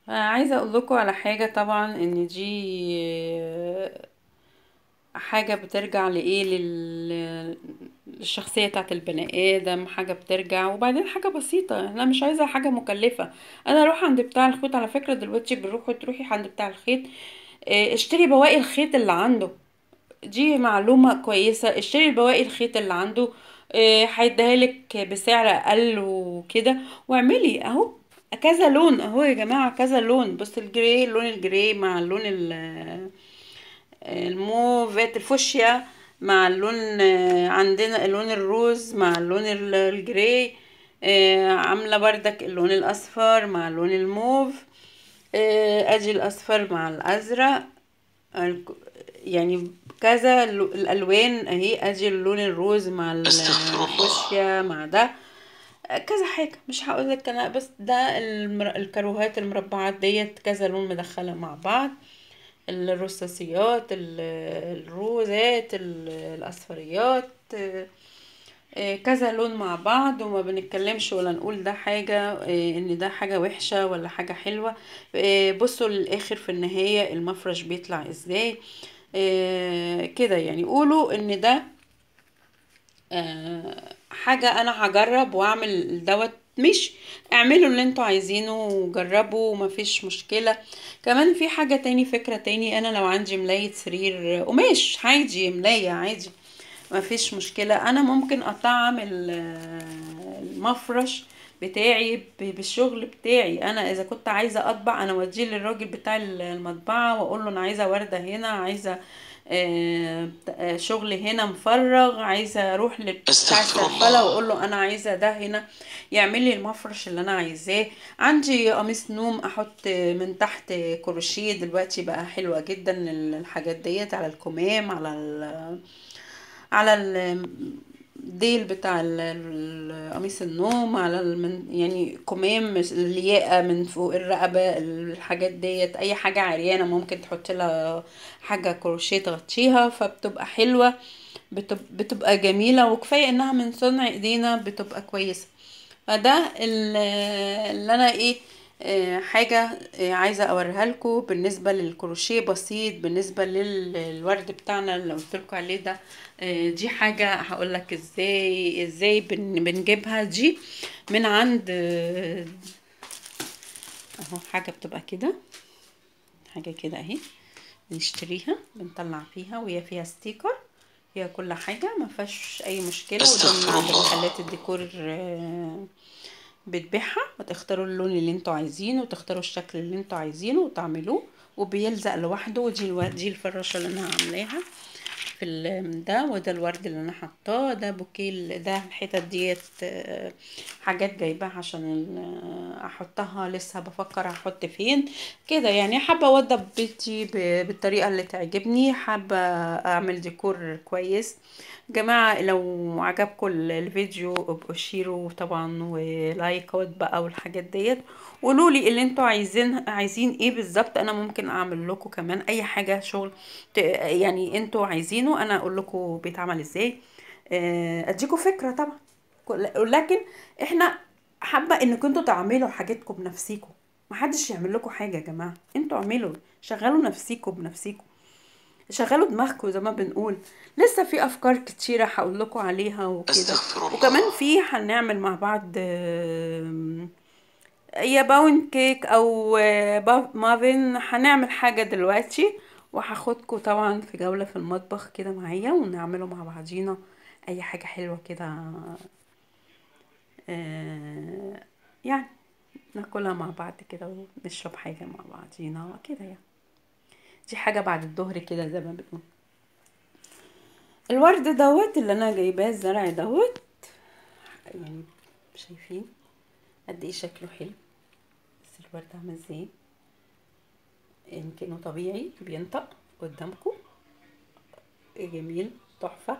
عايزة اقول لكم على حاجة طبعا ان دي حاجة بترجع لايه لل... للشخصية بتاعت البني ادم حاجة بترجع وبعدين حاجة بسيطة انا مش عايزة حاجة مكلفة انا اروح عند بتاع الخيط على فكرة دلوقتي بنروحوا تروحي عند بتاع الخيط اه، اشتري بواقي الخيط اللي عنده دي معلومة كويسة اشتري بواقي الخيط اللي عنده اه، هيديهالك بسعر اقل وكده واعملي اهو كذا لون اهو يا جماعة كذا لون بص الجري اللون الجري مع اللون ال- الموفات الفوشيا مع اللون اه، عندنا اللون الروز مع اللون ال- الجري اه، عاملة بردك اللون الاصفر مع اللون الموف اه، ادي الاصفر مع الازرق الك- يعني كذا ال- الالوان اهي ادي اللون الروز مع استغفر الله الفوشيا مع ده كذا حاجة مش هقول لك انا بس ده المر... الكروهات المربعات ديت كذا لون مدخلة مع بعض الرصاصيات ال- الروزات ال- الاصفريات آه، آه، كذا لون مع بعض وما بنتكلمش ولا نقول ده حاجة آه، ان ده حاجة وحشة ولا حاجة حلوة آه، بصوا للاخر في النهاية المفرش بيطلع ازاي آه، كده يعني قولوا ان ده آه، حاجة انا هجرب واعمل دوت مش اعملوا اللي انتوا عايزينه وجربوا ومفيش مشكلة كمان في حاجة تاني فكرة تاني انا لو عندي ملاية سرير قماش عادي ملاية عادي مفيش مشكلة انا ممكن اطعم ال- المفرش بتاعي ب- بالشغل بتاعي انا اذا كنت عايزة اطبع انا اوديه للراجل بتاع المطبعة واقول له انا عايزة وردة هنا عايزة آه، آه، شغل هنا مفرغ عايزة اروح لبتاع استغفر السرفلة الله واقول له انا عايزة ده هنا يعمل لي المفرش اللي انا عايزاه عندي قميص نوم احط من تحت كروشيه دلوقتي بقى حلوة جدا الحاجات ديت على الكمام على ال على الديل بتاع ال- ال- قميص النوم على المن يعني كمام الياقة من فوق الرقبة الحاجات ديت اي حاجة عريانة ممكن تحط لها حاجة كروشيه تغطيها فبتبقى حلوة بتب- بتبقى جميلة وكفاية انها من صنع ايدينا بتبقى كويسة فده ال- اللي انا ايه آه، حاجة آه، عايزة اوريها لكم بالنسبة للكروشيه بسيط بالنسبة لل- للورد بتاعنا اللي قلت لكم عليه ده آه، دي حاجة هقول لك ازاي ازاي بن- بنجيبها دي من عند آه، اهو حاجة بتبقى كده حاجة كده اهي بنشتريها بنطلع فيها وهي فيها ستيكر فيها كل حاجة ما فيهاش اي مشكلة وده من استغفر عند الله محلات الديكور آه، بتبيعها وتختاروا اللون اللي انتوا عايزينه وتختاروا الشكل اللي انتوا عايزينه وتعملوه وبيلزق لوحده ودي الو... دي الفراشة اللي انا عاملاها في ال... ده وده الورد اللي انا حطاه ده بوكيه ال- ده الحتت ديت آه، حاجات جايباها عشان ال- احطها لسه بفكر احط فين كده يعني حابة اوضب بيتي ب... بالطريقة اللي تعجبني حابة اعمل ديكور كويس جماعة لو عجبكم ال- الفيديو ابقوا شيروا طبعا ولايكات بقى والحاجات ديت قولوا لي اللي انتوا عايزين عايزين ايه بالظبط انا ممكن اعمل لكم كمان اي حاجة شغل ت- يعني انتوا عايزينه انا اقول لكم بيتعمل ازاي آه، اديكم فكرة طبعا كل- لكن احنا حابة انكم انتوا تعملوا حاجاتكم بنفسيكم محدش يعمل لكم حاجة يا جماعة انتوا اعملوا شغلوا نفسيكم بنفسيكم شغلوا دماغكم زي ما بنقول لسه في افكار كتيره هقول لكم عليها وكده استغفر وكمان الله في هنعمل مع بعض آم، يا باون كيك او آه، با- مافن هنعمل حاجه دلوقتي وهاخدكم طبعا في جوله في المطبخ كده معايا ونعمله مع بعضينا اي حاجه حلوه كده آه، يعني ناكلها مع بعض كده ونشرب حاجه مع بعضينا كده يعني دي حاجه بعد الظهر كده زي ما بنقول الورد دوت اللي انا جايباه الزرع دوت يعني شايفين قد ايه شكله حلو بس الورد عامل ازاي يمكنه طبيعي بينطق قدامكم جميل تحفة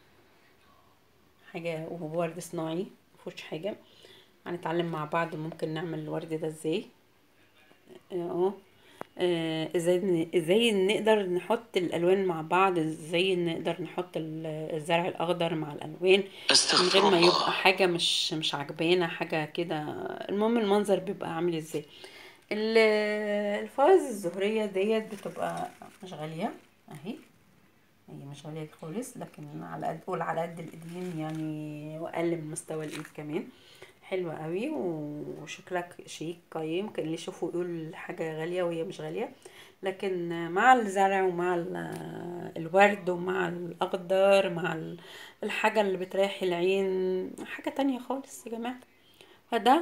حاجة وهو ورد صناعي مفيهوش حاجة هنتعلم مع بعض ممكن نعمل الورد ده ازاي اهو آه، ازاي ن- ازاي نقدر نحط الالوان مع بعض ازاي نقدر نحط ال- الزرع الاخضر مع الالوان من استغفر غير ما يبقى الله حاجة مش مش عجبانة حاجة كده المهم المنظر بيبقى عامل ازاي ال- الفواز الزهرية ديت بتبقى مش غالية اهي هي مش غالية خالص لكن على قد قول على قد الايدين يعني واقل من مستوى الايد كمان حلوة قوي وشكلها شيك قيم كان اللي يشوفه يقول حاجة غالية وهي مش غالية لكن مع الزرع ومع ال- الورد ومع الاخضر مع ال- الحاجة اللي بتريح العين حاجة تانية خالص يا جماعة فده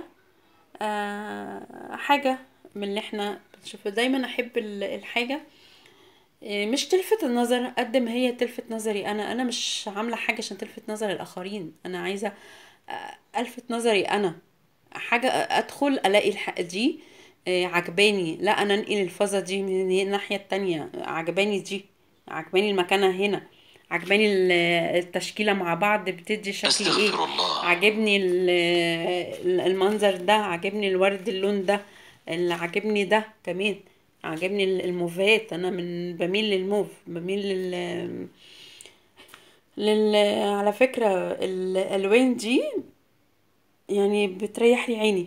آه حاجة من اللي احنا بنشوفه دايما احب ال- الحاجة آه، مش تلفت النظر قد ما هي تلفت نظري انا انا مش عاملة حاجة عشان تلفت نظر الاخرين انا عايزة آه، الفت نظري انا حاجة ادخل الاقي الحق دي آه، عجباني لا انا انقل الفازة دي من الناحية التانية عجباني دي عجباني المكانة هنا عجباني ال- التشكيلة مع بعض بتدي شكل ايه أستغفر الله عاجبني ال- ال- المنظر ده عاجبني الورد اللون ده اللي عاجبني ده كمان عاجبني ال- الموفات انا من بميل للموف بميل لل لل على فكرة الالوان دي يعني بتريح لي عيني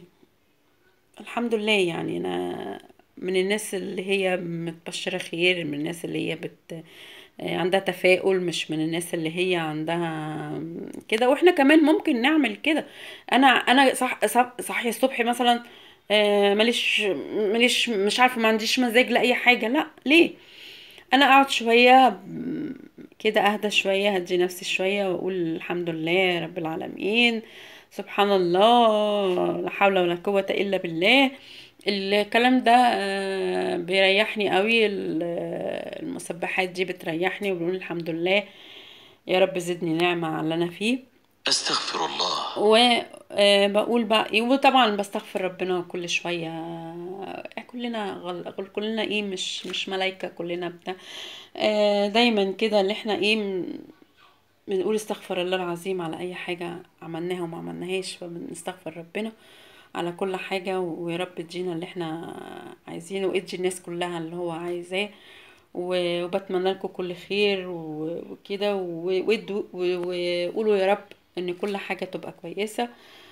الحمد لله يعني انا من الناس اللي هي متبشرة خير من الناس اللي هي بت عندها تفاؤل مش من الناس اللي هي عندها كده واحنا كمان ممكن نعمل كده انا انا صح صح صحي الصبح مثلا آه، ماليش ماليش مش عارفه ما عنديش مزاج لاي حاجه لا ليه انا اقعد شويه م، كده اهدى شويه هدي نفسي شويه واقول الحمد لله رب العالمين سبحان الله لا حول ولا قوه الا بالله الكلام ده آه، بيريحني قوي ال- المسبحات دي بتريحني وبقول الحمد لله يا رب زدني نعمة على اللي انا فيه أستغفر الله وبقول بقى ايه وطبعا بستغفر ربنا كل شوية آه، كلنا غل... كلنا ايه مش مش ملايكة كلنا بتاع آه، دايما كده اللي احنا ايه م- بنقول استغفر الله العظيم على اي حاجة عملناها وما عملناهاش فبنستغفر ربنا على كل حاجة ويا رب ادينا اللي احنا عايزينه وادي الناس كلها اللي هو عايزاه و- وبتمنى لكم كل خير و- وكده و- وادوا و- وقولوا يا رب ان كل حاجة تبقى كويسة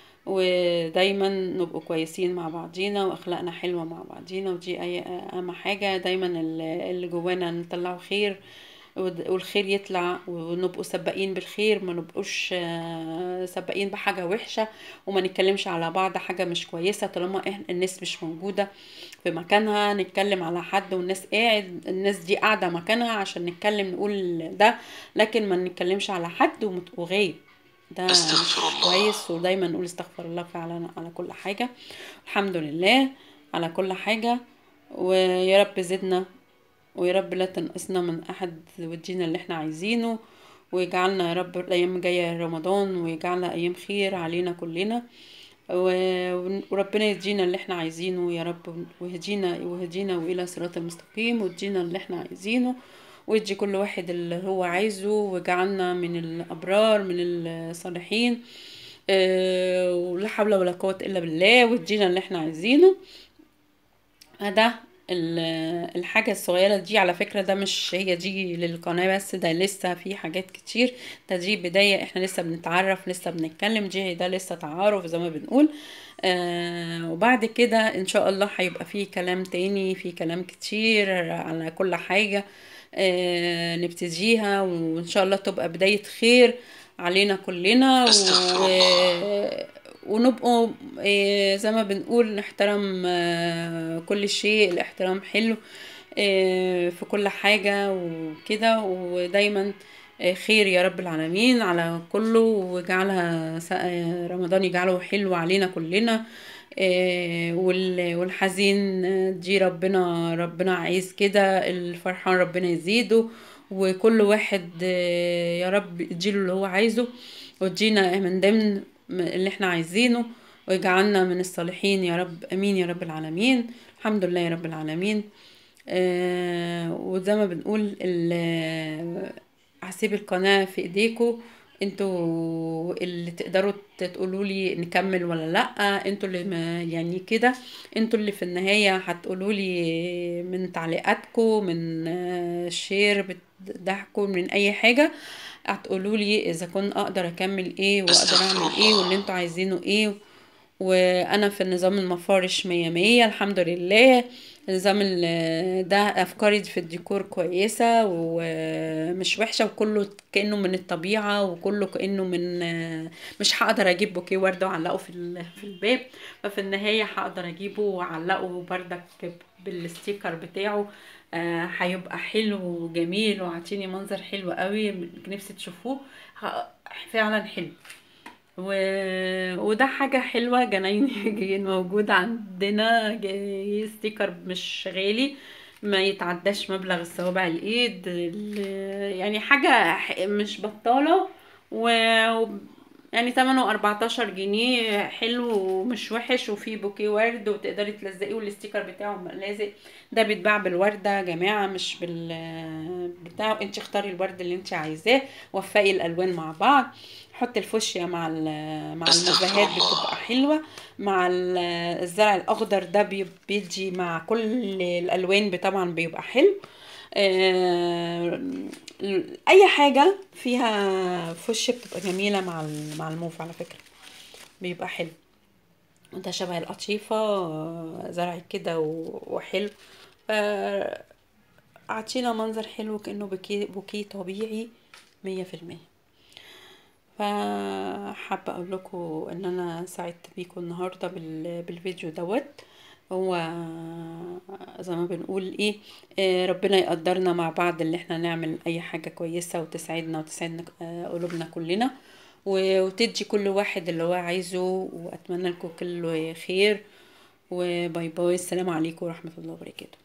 ودايما نبقوا كويسين مع بعضينا واخلاقنا حلوة مع بعضينا ودي اي اهم حاجة دايما اللي اللي جوانا نطلعه خير ود- والخير يطلع ونبقوا سباقين بالخير ما نبقوش آه، سباقين بحاجة وحشة وما نتكلمش على بعض حاجة مش كويسة طالما إحنا الناس مش موجودة في مكانها نتكلم على حد والناس قاعد الناس دي قاعدة مكانها عشان نتكلم نقول ده لكن ما نتكلمش على حد ومت- وغايب ده مش أستغفر الله كويس ودايما نقول استغفر الله فعلا على كل حاجة الحمد لله على كل حاجة ويا رب زدنا ويا رب لا تنقصنا من أحد وادينا اللي احنا عايزينه ويجعلنا يا رب الأيام الجاية رمضان ويجعلنا أيام خير علينا كلنا و- وربنا يدينا اللي احنا عايزينه يا رب ويهدينا ويهدينا وإلى صراط المستقيم ويدينا اللي احنا عايزينه ويدي كل واحد اللي هو عايزه ويجعلنا من الأبرار من الصالحين آه، ولا حول ولا قوة إلا بالله ويدينا اللي احنا عايزينه ده ال- الحاجة الصغيرة دي على فكرة ده مش هي دي للقناة بس ده لسه في حاجات كتير ده دي بداية احنا لسه بنتعرف لسه بنتكلم دي ده لسه تعارف زي ما بنقول آه وبعد كده ان شاء الله هيبقى في كلام تاني في كلام كتير على كل حاجة آه نبتديها وان شاء الله تبقى بداية خير علينا كلنا أستغفر و... الله ونبقوا آه، زي ما بنقول نحترم آه، كل شيء الاحترام حلو آه، في كل حاجة وكده ودايما آه، خير يا رب العالمين على كله وجعلها س- آه، رمضان يجعله حلو علينا كلنا آه، وال- والحزين آه، دي ربنا ربنا عايز كده الفرحان ربنا يزيده وكل واحد آه، يا رب يديله اللي هو عايزه وتجينا من ضمن اللي احنا عايزينه ويجعلنا من الصالحين يا رب امين يا رب العالمين الحمد لله يا رب العالمين آه وزي ما بنقول ال- هسيب القناة في ايديكم انتوا اللي تقدروا تقولوا لي نكمل ولا لا انتوا اللي ما يعني كده انتوا اللي في النهاية هتقولوا لي من تعليقاتكم من آه، شير بتضحكوا من اي حاجة هتقولوا لي اذا كنت اقدر اكمل ايه واقدر أستغفر اعمل ايه واللي الله انتوا عايزينه ايه وانا في النظام المفارش مية مية الحمد لله النظام ال- ده افكاري في الديكور كويسة ومش وحشة وكله كأنه من الطبيعة وكله كأنه من مش هقدر اجيب بوكيه وردة واعلقه في ال- في الباب ففي النهاية هقدر اجيبه واعلقه بردك بالستيكر بتاعه آه، هيبقى حلو وجميل وعطيني منظر حلو قوي نفسي تشوفوه ه- فعلا حلو و... وده حاجة حلوة جناين جايين موجود عندنا جاي ستيكر مش غالي ما يتعداش مبلغ الصوابع الايد ال- يعني حاجة ح- مش بطالة و... و- يعني تمنه 14 جنيه حلو ومش وحش وفيه بوكيه ورد وتقدري تلزقيه والستيكر بتاعه لازق ده بيتباع بالوردة يا جماعة مش بال بتاعه انت اختاري الورد اللي انت عايزاه وفقي الالوان مع بعض حطي الفوشيا مع ال- مع استغفر النبهات الله. بتبقى حلوة مع ال- الزرع الاخضر ده بي- بيدي مع كل الالوان طبعا بيبقى حلو آه، اي حاجة فيها فوشيا بتبقى جميلة مع ال- مع الموف على فكرة بيبقى حلو وده شبه القطيفة آه، زرع كده و- وحلو آه، عطينا منظر حلو كأنه بوكيه بوكيه طبيعي مية في المية فحابة اقول لكم ان انا سعدت بيكم النهاردة بال- بالفيديو دوت هو زي ما بنقول ايه آه، ربنا يقدرنا مع بعض اللي احنا نعمل اي حاجة كويسة وتسعدنا وتسعدنا آه، قلوبنا كلنا و- وتدي كل واحد اللي هو عايزه واتمنى لكم كل خير وباي باي السلام عليكم ورحمة الله وبركاته